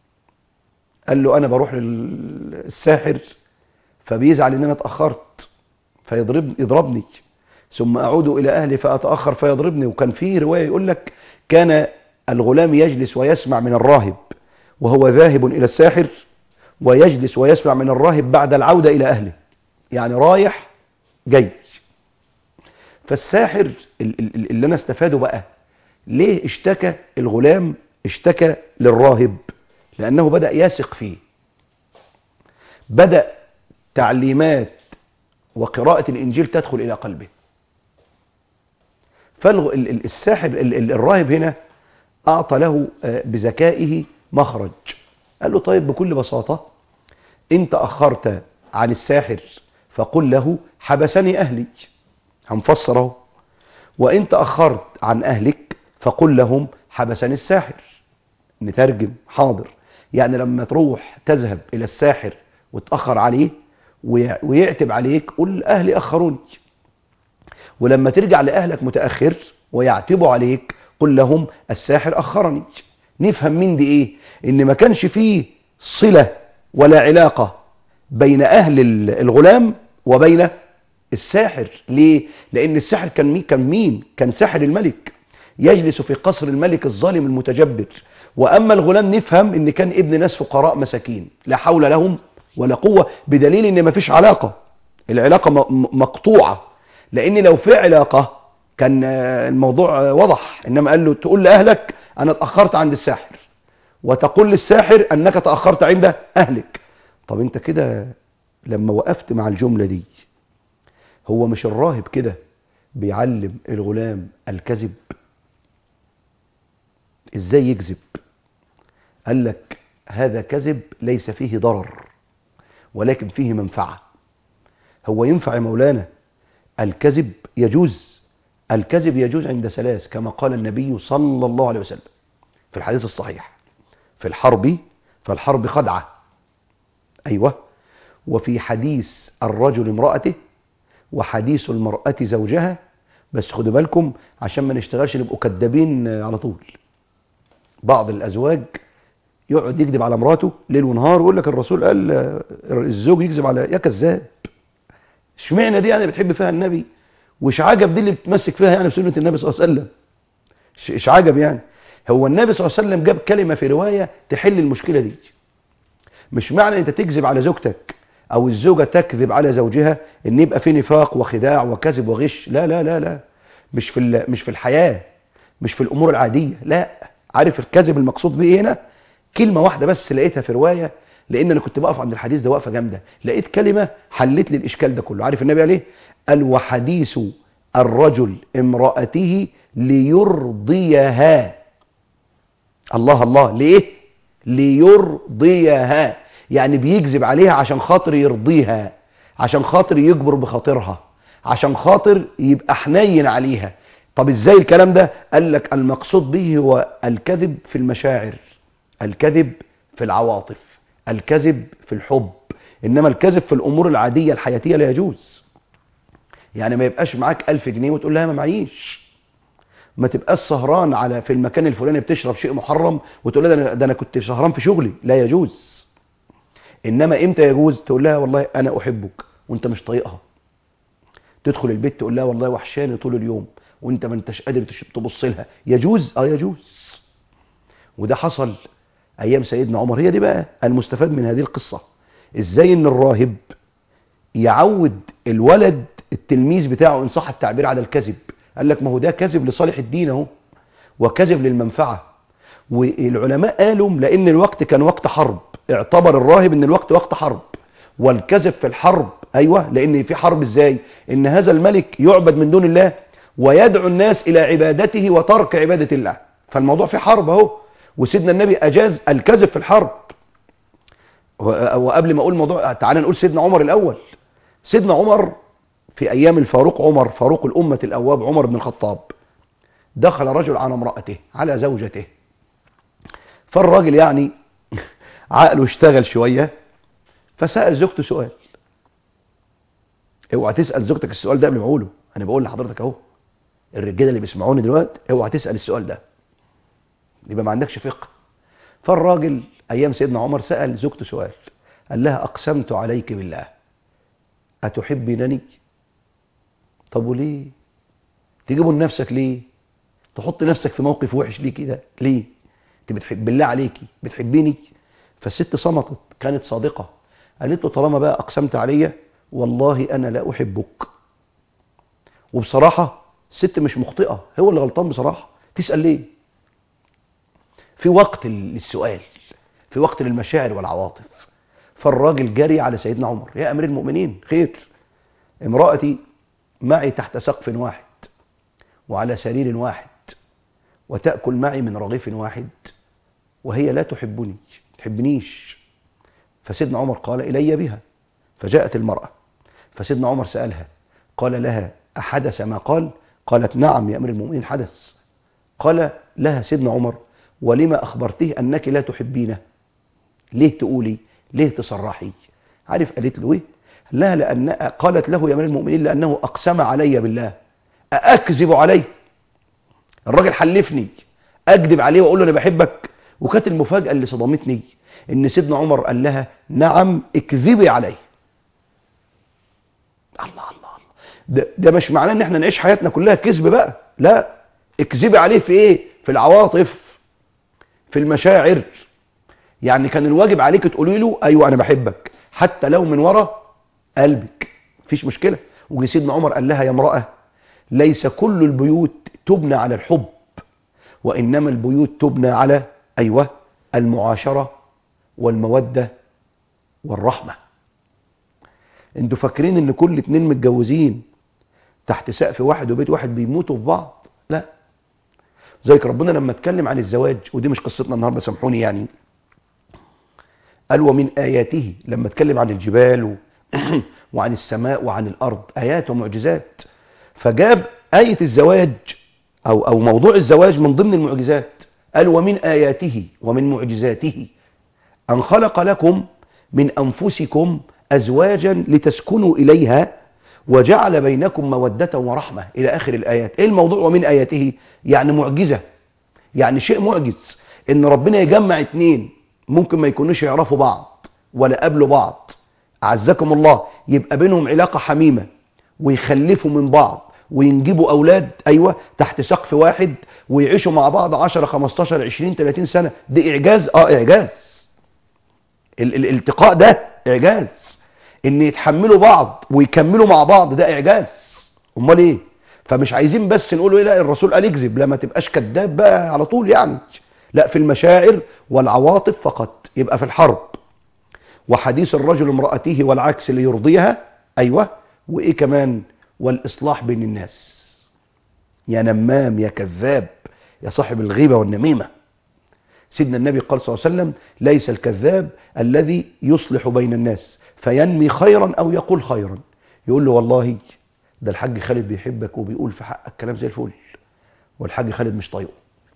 قال له أنا بروح للساحر فبيزعل إن أنا اتأخرت فيضربني يضربني ثم أعود إلى أهلي فأتأخر فيضربني وكان في رواية يقول لك كان الغلام يجلس ويسمع من الراهب وهو ذاهب إلى الساحر ويجلس ويسمع من الراهب بعد العودة إلى أهله يعني رايح جاي فالساحر اللي أنا استفاده بقى ليه اشتكى الغلام اشتكى للراهب لأنه بدأ يثق فيه بدأ تعليمات وقراءة الإنجيل تدخل إلى قلبه فالساحر الراهب هنا أعطى له بذكائه مخرج قال له طيب بكل بساطة انت أخرت عن الساحر فقل له حبسني أهلي هنفسره وانت أخرت عن أهلك فقل لهم حبسني الساحر نترجم حاضر يعني لما تروح تذهب إلى الساحر وتأخر عليه ويعتب عليك قل أهلي أخروني ولما ترجع لأهلك متأخر ويعتبوا عليك قل لهم الساحر أخرني نفهم من دي إيه إن ما كانش فيه صلة ولا علاقة بين أهل الغلام وبين الساحر ليه؟ لأن الساحر كان مين؟ كان مين؟ كان ساحر الملك يجلس في قصر الملك الظالم المتجبر وأما الغلام نفهم إن كان ابن ناس فقراء مساكين لا حول لهم ولا قوة بدليل إن مفيش علاقة العلاقة مقطوعة لأن لو في علاقة كان الموضوع وضح إنما قال له تقول لأهلك أنا اتأخرت عند الساحر وتقول للساحر أنك تأخرت عند أهلك طب أنت كده لما وقفت مع الجملة دي هو مش الراهب كده بيعلم الغلام الكذب ازاي يكذب قال لك هذا كذب ليس فيه ضرر ولكن فيه منفعة هو ينفع يا مولانا الكذب يجوز الكذب يجوز عند ثلاث كما قال النبي صلى الله عليه وسلم في الحديث الصحيح في الحرب فالحرب خدعة أيوة وفي حديث الرجل امرأته وحديث المرأة زوجها بس خدوا بالكم عشان ما نشتغلش نبقوا كدابين على طول بعض الأزواج يقعد يكذب على مراته ليل ونهار ويقول لك الرسول قال الزوج يكذب على يا كذاب اشمعنى دي يعني بتحب فيها النبي وش عجب دي اللي بتمسك فيها يعني بسنة النبي صلى الله عليه وسلم ايش عجب يعني هو النبي صلى الله عليه وسلم جاب كلمة في رواية تحل المشكلة دي مش معنى انت تكذب على زوجتك او الزوجة تكذب على زوجها ان يبقى في نفاق وخداع وكذب وغش لا لا لا لا مش في مش في الحياة مش في الامور العادية لا عارف الكذب المقصود بيه هنا كلمة واحدة بس لقيتها في رواية لان انا كنت بقف عند الحديث ده وقفة جامدة لقيت كلمة حلت لي الاشكال ده كله عارف النبي عليه قال وحديث الرجل امرأته ليرضيها الله الله ليه ليرضيها يعني بيكذب عليها عشان خاطر يرضيها عشان خاطر يجبر بخاطرها عشان خاطر يبقى حنين عليها طب ازاي الكلام ده قال لك المقصود به هو الكذب في المشاعر الكذب في العواطف الكذب في الحب انما الكذب في الامور العادية الحياتية لا يجوز يعني ما يبقاش معاك ألف جنيه وتقول لها ما معيش ما تبقاش سهران على في المكان الفلاني بتشرب شيء محرم وتقول لها ده انا, ده أنا كنت سهران في شغلي لا يجوز انما امتى يجوز تقول لها والله انا احبك وانت مش طايقها تدخل البيت تقول لها والله وحشاني طول اليوم وانت ما انتش قادر تبص لها يجوز اه يجوز وده حصل ايام سيدنا عمر هي دي بقى المستفاد من هذه القصة ازاي ان الراهب يعود الولد التلميذ بتاعه ان صح التعبير على الكذب قال لك ما هو ده كذب لصالح الدين اهو وكذب للمنفعة والعلماء قالوا لان الوقت كان وقت حرب اعتبر الراهب ان الوقت وقت حرب والكذب في الحرب ايوه لان في حرب ازاي ان هذا الملك يعبد من دون الله ويدعو الناس الى عبادته وترك عبادة الله فالموضوع في حرب اهو وسيدنا النبي اجاز الكذب في الحرب وقبل ما اقول موضوع تعالى نقول سيدنا عمر الاول سيدنا عمر في ايام الفاروق عمر فاروق الامة الاواب عمر بن الخطاب دخل رجل على امرأته على زوجته فالراجل يعني عقله اشتغل شوية فسأل زوجته سؤال اوعى تسأل زوجتك السؤال ده قبل ما اقوله انا بقول لحضرتك اهو الرجاله اللي بيسمعوني دلوقتي اوعى تسأل السؤال ده يبقى ما عندكش فقه فالراجل ايام سيدنا عمر سأل زوجته سؤال قال لها اقسمت عليك بالله اتحبينني طب وليه تجيبوا لنفسك ليه تحط نفسك في موقف وحش ليه كده ليه انت بتحب بالله عليكي بتحبيني فالست صمتت كانت صادقة قالت له طالما بقى اقسمت عليا والله انا لا احبك وبصراحة الست مش مخطئة هو اللي غلطان بصراحة تسأل ليه في وقت للسؤال في وقت للمشاعر والعواطف فالراجل جري على سيدنا عمر يا امير المؤمنين خير امرأتي معي تحت سقف واحد وعلى سرير واحد وتأكل معي من رغيف واحد وهي لا تحبني تحبنيش فسيدنا عمر قال إلي بها فجاءت المرأة فسيدنا عمر سألها قال لها أحدث ما قال قالت نعم يا أمر المؤمنين حدث قال لها سيدنا عمر ولما أخبرته أنك لا تحبينه ليه تقولي ليه تصرحي عارف قالت له ايه لها لأن قالت له يا أمير المؤمنين لأنه أقسم علي بالله أكذب عليه الراجل حلفني أكذب عليه وأقول له أنا بحبك وكانت المفاجأة اللي صدمتني إن سيدنا عمر قال لها نعم اكذبي عليه الله الله الله ده, ده مش معناه ان احنا نعيش حياتنا كلها كذب بقى لا اكذبي عليه في ايه في العواطف في المشاعر يعني كان الواجب عليك تقولي له ايوه انا بحبك حتى لو من ورا قلبك مفيش مشكلة وجي سيدنا عمر قال لها يا امرأة ليس كل البيوت تبنى على الحب وإنما البيوت تبنى على أيوة المعاشرة والمودة والرحمة انتوا فاكرين ان كل اتنين متجوزين تحت سقف واحد وبيت واحد بيموتوا في بعض لا زيك ربنا لما اتكلم عن الزواج ودي مش قصتنا النهارده سامحوني يعني قال ومن آياته لما اتكلم عن الجبال و... وعن السماء وعن الأرض آيات ومعجزات فجاب آية الزواج أو, أو موضوع الزواج من ضمن المعجزات قال ومن آياته ومن معجزاته أن خلق لكم من أنفسكم أزواجا لتسكنوا إليها وجعل بينكم مودة ورحمة إلى آخر الآيات إيه الموضوع ومن آياته يعني معجزة يعني شيء معجز إن ربنا يجمع اتنين ممكن ما يكونوش يعرفوا بعض ولا قابلوا بعض أعزكم الله يبقى بينهم علاقة حميمة ويخلفوا من بعض وينجبوا أولاد أيوة تحت سقف واحد ويعيشوا مع بعض 10 15 20 30 سنة ده إعجاز آه إعجاز ال- ال- الالتقاء ده إعجاز إن يتحملوا بعض ويكملوا مع بعض ده إعجاز أمال إيه فمش عايزين بس نقول إيه لا الرسول قال يكذب لا ما تبقاش كذاب بقى على طول يعني لا في المشاعر والعواطف فقط يبقى في الحرب وحديث الرجل امرأته والعكس ليرضيها أيوة وإيه كمان والإصلاح بين الناس يا نمام يا كذاب يا صاحب الغيبة والنميمة سيدنا النبي قال صلى الله عليه وسلم ليس الكذاب الذي يصلح بين الناس فينمي خيرا أو يقول خيرا يقول له والله ده الحاج خالد بيحبك وبيقول في حقك كلام زي الفل والحاج خالد مش طايقه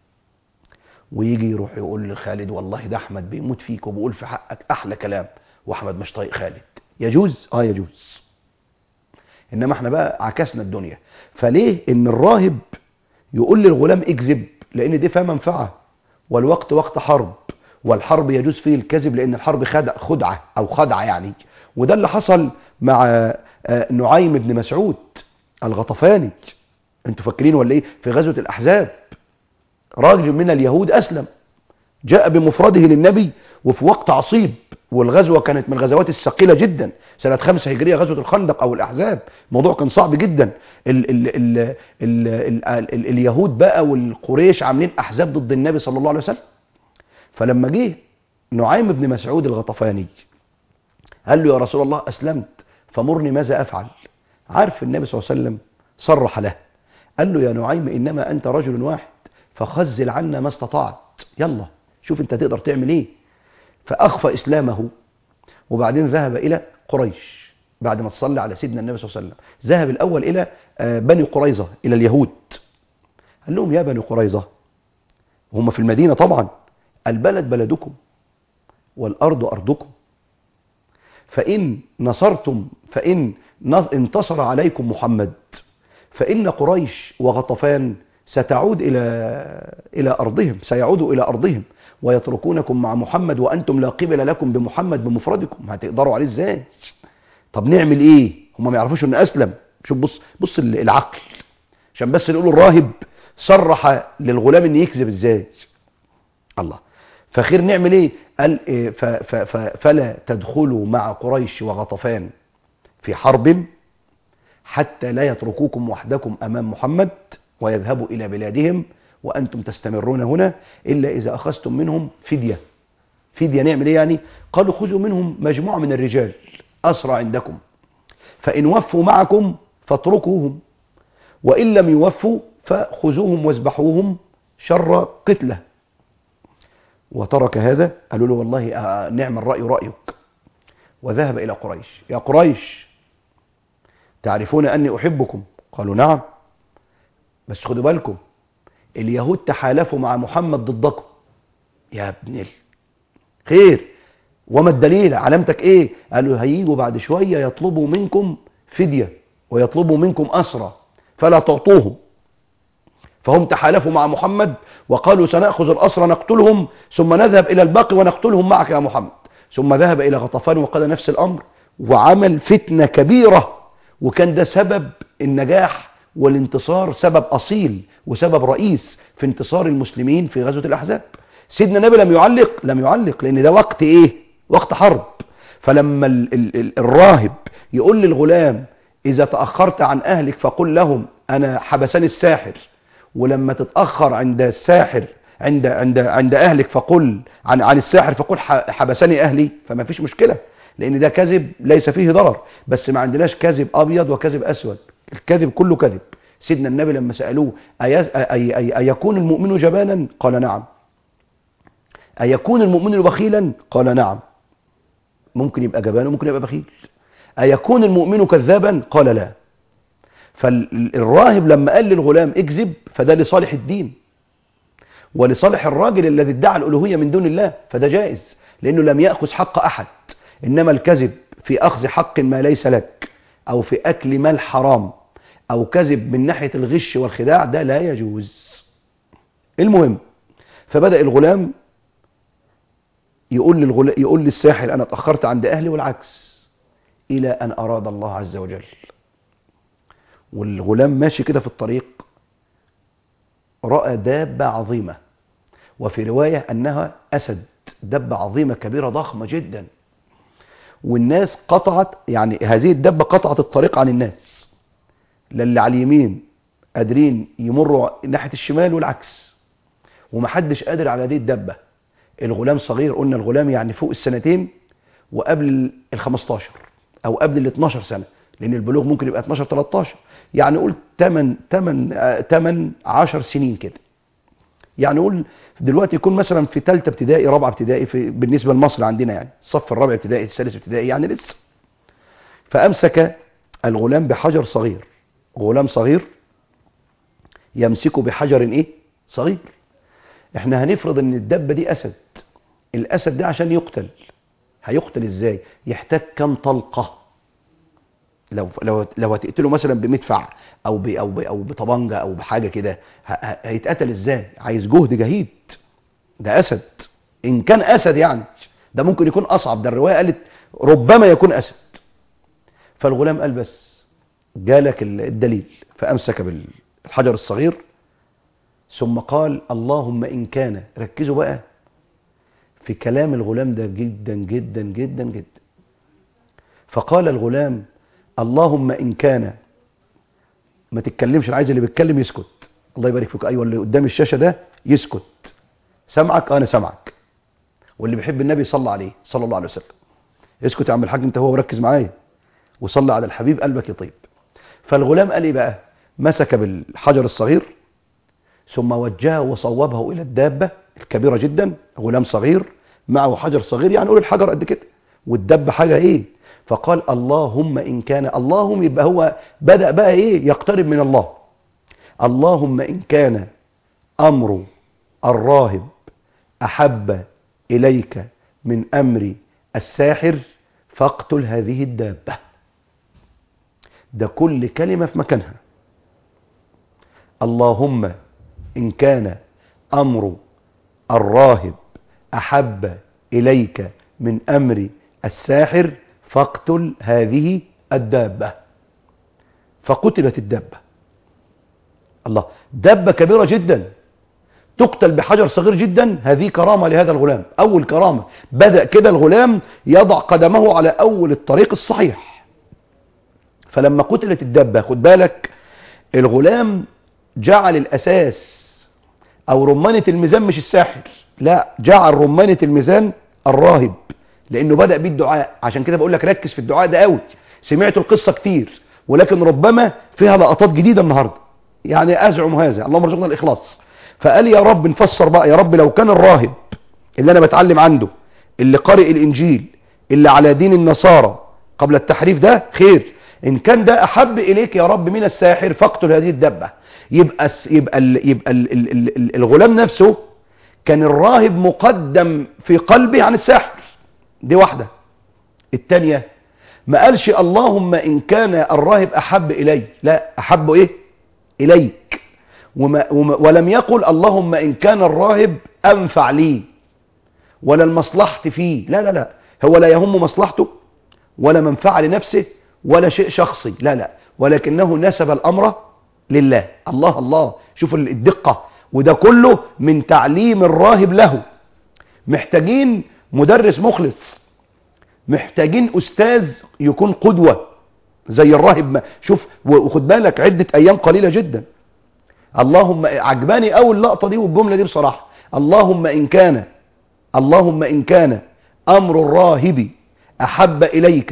ويجي يروح يقول لخالد والله ده احمد بيموت فيك وبيقول في حقك احلى كلام واحمد مش طايق خالد يجوز اه يجوز انما احنا بقى عكسنا الدنيا فليه ان الراهب يقول للغلام اكذب لان دي فيها منفعه والوقت وقت حرب والحرب يجوز فيه الكذب لان الحرب خدع خدعه او خدعه يعني وده اللي حصل مع آه، نعيم بن مسعود الغطفاني انتوا فاكرين ولا ايه في غزوه الاحزاب راجل من اليهود أسلم جاء بمفرده للنبي وفي وقت عصيب والغزوة كانت من الغزوات الثقيلة جدا سنة خمسة هجرية غزوة الخندق أو الأحزاب الموضوع كان صعب جدا ال ال ال ال ال ال ال اليهود بقى والقريش عاملين أحزاب ضد النبي صلى الله عليه وسلم فلما جه نعيم بن مسعود الغطفاني قال له يا رسول الله أسلمت فمرني ماذا أفعل عارف النبي صلى الله عليه وسلم صرح له قال له يا نعيم إنما أنت رجل واحد فخزل عنا ما استطعت يلا شوف انت تقدر تعمل ايه فاخفى اسلامه وبعدين ذهب الى قريش بعد ما تصلى على سيدنا النبي صلى الله عليه وسلم ذهب الاول الى آه، بني قريظه الى اليهود قال لهم يا بني قريظه وهم في المدينه طبعا البلد بلدكم والارض ارضكم فان نصرتم فان نص- انتصر عليكم محمد فإن قريش وغطفان ستعود إلى إلى أرضهم سيعودوا إلى أرضهم ويتركونكم مع محمد وأنتم لا قبل لكم بمحمد بمفردكم هتقدروا عليه إزاي طب نعمل إيه هم ما يعرفوش إن أسلم شوف بص بص العقل عشان بس نقول الراهب صرح للغلام إن يكذب إزاي الله فخير نعمل إيه قال إيه ف ف ف فلا تدخلوا مع قريش وغطفان في حرب حتى لا يتركوكم وحدكم أمام محمد ويذهبوا إلى بلادهم وأنتم تستمرون هنا إلا إذا أخذتم منهم فدية فدية نعمل إيه يعني قالوا خذوا منهم مجموعة من الرجال أسرى عندكم فإن وفوا معكم فاتركوهم وإن لم يوفوا فخذوهم واذبحوهم شر قتله وترك هذا قالوا له والله آه، نعم الرأي رأيك وذهب إلى قريش يا قريش تعرفون أني أحبكم قالوا نعم بس خدوا بالكم اليهود تحالفوا مع محمد ضدكم يا ابن ال... خير وما الدليل علامتك ايه قالوا هيجوا بعد شوية يطلبوا منكم فدية ويطلبوا منكم أسرى فلا تعطوهم فهم تحالفوا مع محمد وقالوا سنأخذ الأسرى نقتلهم ثم نذهب إلى الباقي ونقتلهم معك يا محمد ثم ذهب إلى غطفان وقال نفس الأمر وعمل فتنة كبيرة وكان ده سبب النجاح والانتصار سبب أصيل وسبب رئيس في انتصار المسلمين في غزوة الأحزاب سيدنا النبي لم يعلق لم يعلق لأن ده وقت إيه وقت حرب فلما ال ال ال الراهب يقول للغلام إذا تأخرت عن أهلك فقل لهم أنا حبسني الساحر ولما تتأخر عند الساحر عند عند عند أهلك فقل عن عن الساحر فقل ح- حبسني أهلي فما فيش مشكلة لأن ده كذب ليس فيه ضرر بس ما عندناش كذب أبيض وكذب أسود الكذب كله كذب سيدنا النبي لما سألوه أي أي أي أيكون المؤمن جبانا قال نعم أيكون المؤمن بخيلا قال نعم ممكن يبقى جبان وممكن يبقى بخيل أيكون المؤمن كذابا قال لا فالراهب لما قال للغلام اكذب فده لصالح الدين ولصالح الراجل الذي ادعى الألوهية من دون الله فده جائز لأنه لم يأخذ حق أحد إنما الكذب في أخذ حق ما ليس لك أو في أكل مال حرام أو كذب من ناحية الغش والخداع ده لا يجوز المهم فبدأ الغلام يقول للغلا يقول للساحر أنا اتأخرت عند أهلي والعكس إلى أن أراد الله عز وجل والغلام ماشي كده في الطريق رأى دابة عظيمة وفي رواية أنها أسد دابة عظيمة كبيرة ضخمة جدا والناس قطعت يعني هذه الدابة قطعت الطريق عن الناس للي على اليمين قادرين يمروا ناحية الشمال والعكس ومحدش قادر على هذه الدابة الغلام صغير قلنا الغلام يعني فوق السنتين وقبل ال 15 او قبل ال 12 سنة لان البلوغ ممكن يبقى 12 13 يعني قول 8 8 8 10 سنين كده يعني قول دلوقتي يكون مثلا في ثالثه ابتدائي رابعه ابتدائي في بالنسبه لمصر عندنا يعني الصف الرابع ابتدائي الثالث ابتدائي يعني لسه فامسك الغلام بحجر صغير غلام صغير يمسكه بحجر ايه صغير احنا هنفرض ان الدبه دي اسد الاسد ده عشان يقتل هيقتل ازاي يحتاج كم طلقه لو لو لو هتقتله مثلا بمدفع او ب او ب او بطبنجه او بحاجه كده هيتقتل ازاي عايز جهد جهيد ده اسد ان كان اسد يعني ده ممكن يكون اصعب ده الروايه قالت ربما يكون اسد فالغلام قال بس جالك الدليل فامسك بالحجر الصغير ثم قال اللهم ان كان ركزوا بقى في كلام الغلام ده جدا جدا جدا جدا فقال الغلام اللهم ان كان ما تتكلمش انا عايز اللي بيتكلم يسكت الله يبارك فيك ايوه اللي قدام الشاشه ده يسكت سامعك انا سامعك واللي بيحب النبي صلى عليه صلى الله عليه وسلم اسكت يا عم الحاج انت هو وركز معايا وصلي على الحبيب قلبك يطيب فالغلام قال ايه بقى مسك بالحجر الصغير ثم وجهه وصوبه الى الدابه الكبيره جدا غلام صغير معه حجر صغير يعني قول الحجر قد كده والدبه حاجه ايه فقال اللهم إن كان اللهم يبقى هو بدأ بقى إيه يقترب من الله اللهم إن كان أمر الراهب أحب إليك من أمر الساحر فاقتل هذه الدابة ده كل كلمة في مكانها اللهم إن كان أمر الراهب أحب إليك من أمر الساحر فاقتل هذه الدابة فقتلت الدابة الله دابة كبيرة جدا تقتل بحجر صغير جدا هذه كرامة لهذا الغلام أول كرامة بدأ كده الغلام يضع قدمه على أول الطريق الصحيح فلما قتلت الدابة خد بالك الغلام جعل الأساس أو رمانة الميزان مش الساحر لا جعل رمانة الميزان الراهب لانه بدا بيه الدعاء عشان كده بقول لك ركز في الدعاء ده قوي سمعت القصه كتير ولكن ربما فيها لقطات جديده النهارده يعني ازعم هذا اللهم ارزقنا الاخلاص فقال يا رب نفسر بقى يا رب لو كان الراهب اللي انا بتعلم عنده اللي قارئ الانجيل اللي على دين النصارى قبل التحريف ده خير ان كان ده احب اليك يا رب من الساحر فاقتل هذه الدبه يبقى يبقى ال يبقى ال ال ال الغلام نفسه كان الراهب مقدم في قلبه عن الساحر دي واحدة التانية ما قالش اللهم إن كان الراهب أحب إلي لا أحب إيه إليك وما وما ولم يقل اللهم إن كان الراهب أنفع لي ولا المصلحة فيه لا لا لا هو لا يهم مصلحته ولا منفعة لنفسه ولا شيء شخصي لا لا ولكنه نسب الأمر لله الله الله شوف الدقة وده كله من تعليم الراهب له محتاجين مدرس مخلص محتاجين أستاذ يكون قدوة زي الراهب ما شوف وخد بالك عدة أيام قليلة جدا اللهم عجباني أول لقطة دي والجملة دي بصراحة اللهم إن كان اللهم إن كان أمر الراهب أحب إليك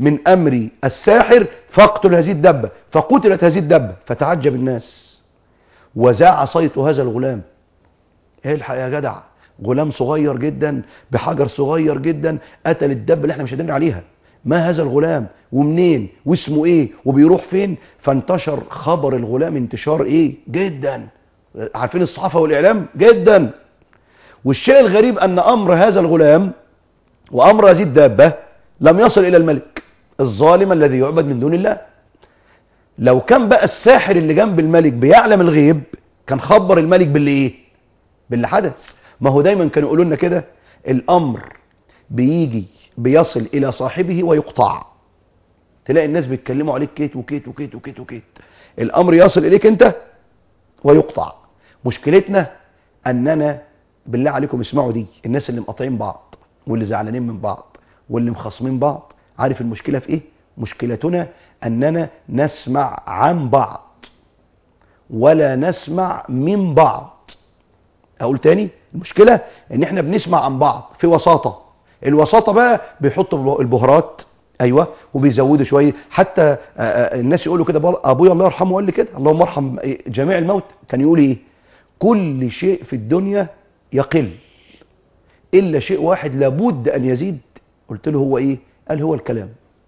من أمر الساحر فاقتل هذه الدبة فقتلت هذه الدبة فتعجب الناس وزاع صيت هذا الغلام الحق يا جدع غلام صغير جدا بحجر صغير جدا قتل الدبة اللي احنا مش قادرين عليها ما هذا الغلام ومنين واسمه ايه وبيروح فين فانتشر خبر الغلام انتشار ايه جدا عارفين الصحافة والاعلام جدا والشيء الغريب ان امر هذا الغلام وامر هذه الدابة لم يصل الى الملك الظالم الذي يعبد من دون الله لو كان بقى الساحر اللي جنب الملك بيعلم الغيب كان خبر الملك باللي ايه باللي حدث ما هو دايما كانوا يقولوا لنا كده الامر بيجي بيصل الى صاحبه ويقطع تلاقي الناس بيتكلموا عليك كيت وكيت وكيت وكيت وكيت الامر يصل اليك انت ويقطع مشكلتنا اننا بالله عليكم اسمعوا دي الناس اللي مقاطعين بعض واللي زعلانين من بعض واللي مخاصمين بعض عارف المشكله في ايه مشكلتنا اننا نسمع عن بعض ولا نسمع من بعض اقول تاني المشكله ان احنا بنسمع عن بعض في وساطه الوساطه بقى بيحطوا البهارات ايوه وبيزودوا شويه حتى آآ آآ الناس يقولوا كده ابويا الله يرحمه قال لي كده اللهم ارحم جميع الموت كان يقول ايه كل شيء في الدنيا يقل الا شيء واحد لابد ان يزيد قلت له هو ايه قال هو الكلام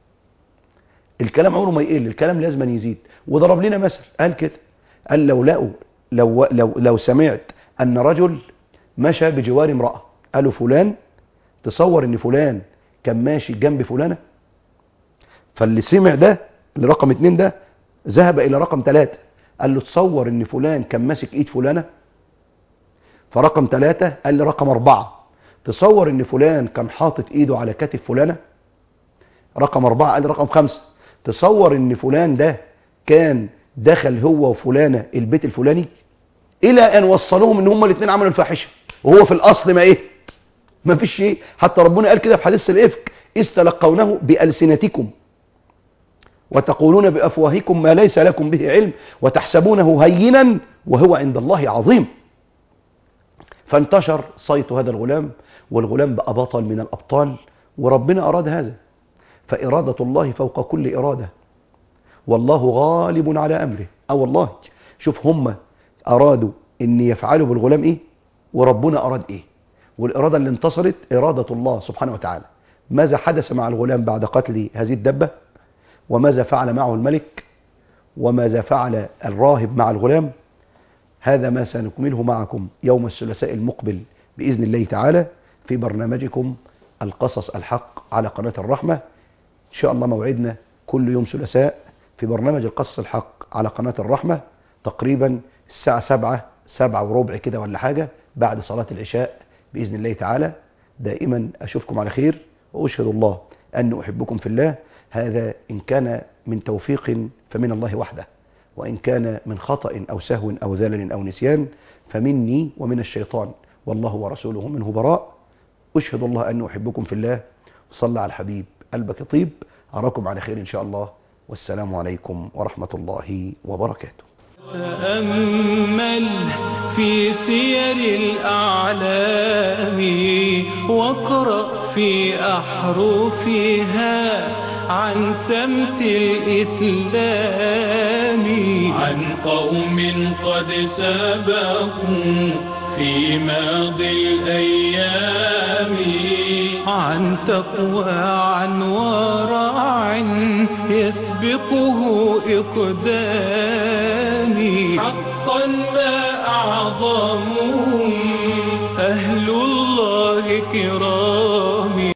الكلام عمره ما يقل الكلام لازم أن يزيد وضرب لنا مثل قال كده قال لو لقوا لو لو لو سمعت ان رجل مشى بجوار امراه قالوا فلان تصور ان فلان كان ماشي جنب فلانه فاللي سمع ده اللي رقم اتنين ده ذهب الى رقم ثلاثة قال له تصور ان فلان كان ماسك ايد فلانه فرقم ثلاثة قال لي رقم اربعة تصور ان فلان كان حاطط ايده على كتف فلانه رقم اربعة قال لي رقم خمسة تصور ان فلان ده كان دخل هو وفلانه البيت الفلاني الى ان وصلوهم ان هما الاثنين عملوا الفاحشه وهو في الاصل ما ايه ما فيش شيء حتى ربنا قال كده في حديث الافك اذ تلقونه بالسنتكم وتقولون بافواهكم ما ليس لكم به علم وتحسبونه هينا وهو عند الله عظيم فانتشر صيت هذا الغلام والغلام بقى بطل من الابطال وربنا اراد هذا فاراده الله فوق كل اراده والله غالب على امره اه والله شوف هم ارادوا ان يفعلوا بالغلام ايه وربنا اراد ايه والاراده اللي انتصرت اراده الله سبحانه وتعالى ماذا حدث مع الغلام بعد قتل هذه الدبه وماذا فعل معه الملك وماذا فعل الراهب مع الغلام هذا ما سنكمله معكم يوم الثلاثاء المقبل باذن الله تعالى في برنامجكم القصص الحق على قناه الرحمه ان شاء الله موعدنا كل يوم ثلاثاء في برنامج القصص الحق على قناة الرحمة تقريبا الساعة سبعة سبعة وربع كده ولا حاجة بعد صلاة العشاء بإذن الله تعالى دائما أشوفكم على خير وأشهد الله أن أحبكم في الله هذا إن كان من توفيق فمن الله وحده وإن كان من خطأ أو سهو أو ذلل أو نسيان فمني ومن الشيطان والله ورسوله منه براء أشهد الله أن أحبكم في الله وصلى على الحبيب قلبك طيب أراكم على خير إن شاء الله والسلام عليكم ورحمة الله وبركاته تأمل في سير الأعلام واقرأ في أحرفها عن سمت الإسلام عن قوم قد سبقوا في ماضي الأيام عن تقوى عن ورع يسبقه إقدامي حقا ما أعظمهم أهل الله كرام